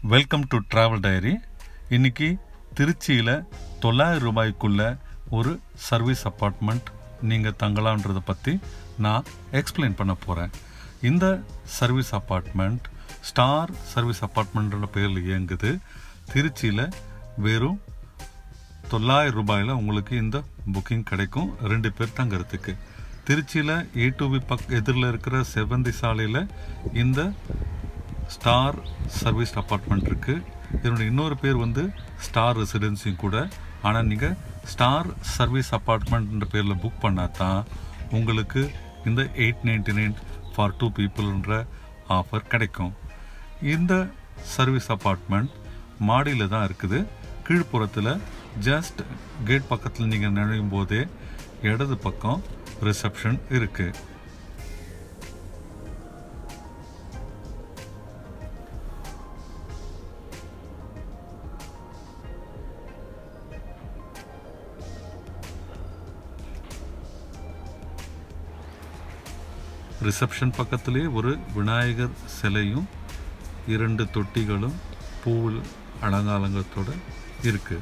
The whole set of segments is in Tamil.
வெல்கம் டு ட்ராவல் டைரி இன்னைக்கு திருச்சியில் தொள்ளாயிரம் ரூபாய்க்குள்ள ஒரு சர்வீஸ் அப்பார்ட்மெண்ட் நீங்கள் தங்கலான்றதை பற்றி நான் எக்ஸ்பிளைன் பண்ண போகிறேன் இந்த சர்வீஸ் அப்பார்ட்மெண்ட் ஸ்டார் சர்வீஸ் அப்பார்ட்மெண்ட்ன்ற பேரில் இயங்குது திருச்சியில் வெறும் தொள்ளாயிரம் ரூபாயில் உங்களுக்கு இந்த புக்கிங் கிடைக்கும் ரெண்டு பேர் தங்கறதுக்கு திருச்சியில் ஏ டு பி பக் எதிரில் இருக்கிற செவந்தி சாலையில் இந்த ஸ்டார் சர்வீஸ் அப்பார்ட்மெண்ட் இருக்குது இதனுடைய இன்னொரு பேர் வந்து ஸ்டார் ரெசிடென்சியும் கூட ஆனால் நீங்கள் ஸ்டார் சர்வீஸ் அப்பார்ட்மெண்ட்ன்ற பேரில் புக் பண்ணால் தான் உங்களுக்கு இந்த eight ninety nine for two பீப்புள்ன்ற ஆஃபர் கிடைக்கும் இந்த சர்வீஸ் அப்பார்ட்மெண்ட் மாடியில் தான் இருக்குது கீழ்ப்புறத்தில் ஜஸ்ட் கேட் பக்கத்தில் நீங்கள் நுழையும் போதே இடது பக்கம் ரிசப்ஷன் இருக்குது ரிசப்ஷன் பக்கத்திலே ஒரு விநாயகர் சிலையும் இரண்டு தொட்டிகளும் பூவில் அலங்காலங்கத்தோட இருக்கு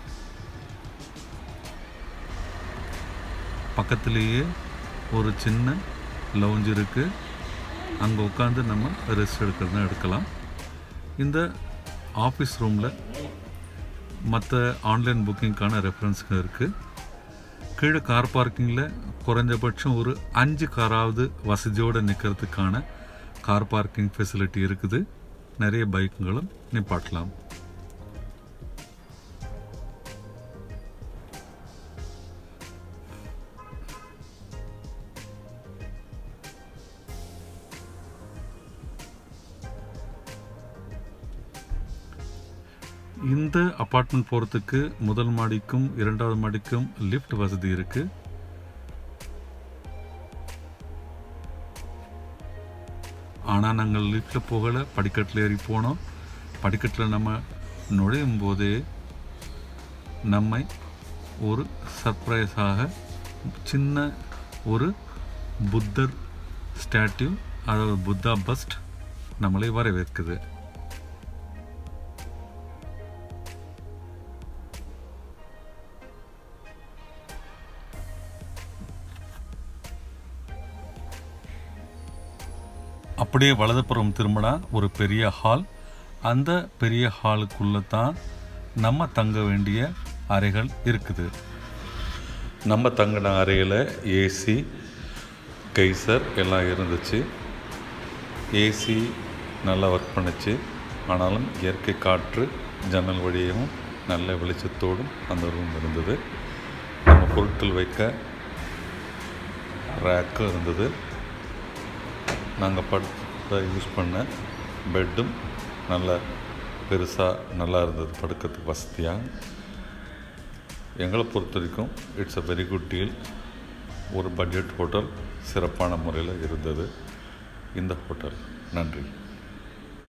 பக்கத்திலேயே ஒரு சின்ன லவுஞ்ச் இருக்கு அங்கே உட்காந்து நம்ம ரெஸ்ட் எடுக்கிறதுனா எடுக்கலாம் இந்த ஆஃபீஸ் ரூமில் மற்ற ஆன்லைன் புக்கிங்க்கான ரெஃபரன்ஸுங்க இருக்குது கீழே கார் பார்க்கிங்கில் குறைஞ்சபட்சம் ஒரு அஞ்சு காராவது வசதியோடு நிற்கிறதுக்கான கார் பார்க்கிங் ஃபெசிலிட்டி இருக்குது நிறைய பைக்குங்களும் நிப்பாட்டலாம் இந்த அப்பார்ட்மெண்ட் போகிறதுக்கு முதல் மாடிக்கும் இரண்டாவது மாடிக்கும் லிஃப்ட் வசதி இருக்கு ஆனால் நாங்கள் லிஃப்டில் போகலை படிக்கட்டில் ஏறி போனோம் படிக்கட்டில் நம்ம நுழையும் போதே நம்மை ஒரு சர்ப்ரைஸாக சின்ன ஒரு புத்தர் ஸ்டாட்யூ அதாவது புத்தா பஸ்ட் நம்மளை வரவேற்குது அப்படியே வலதுபுறம் திரும்பினா ஒரு பெரிய ஹால் அந்த பெரிய ஹாலுக்குள்ளே தான் நம்ம தங்க வேண்டிய அறைகள் இருக்குது நம்ம தங்கின அறையில் ஏசி கைசர் எல்லாம் இருந்துச்சு ஏசி நல்லா ஒர்க் பண்ணுச்சு ஆனாலும் இயற்கை காற்று ஜன்னல் வழியும் நல்ல வெளிச்சத்தோடும் அந்த ரூம் இருந்தது நம்ம பொருட்கள் வைக்க ரேக்கும் இருந்தது நாங்கள் படுத்த யூஸ் பண்ண பெட்டும் நல்ல பெருசாக நல்லா இருந்தது படுக்கிறதுக்கு வசதியாக எங்களை பொறுத்த வரைக்கும் it's a very good deal ஒரு பட்ஜெட் ஹோட்டல் சிறப்பான முறையில் இருந்தது இந்த ஹோட்டல் நன்றி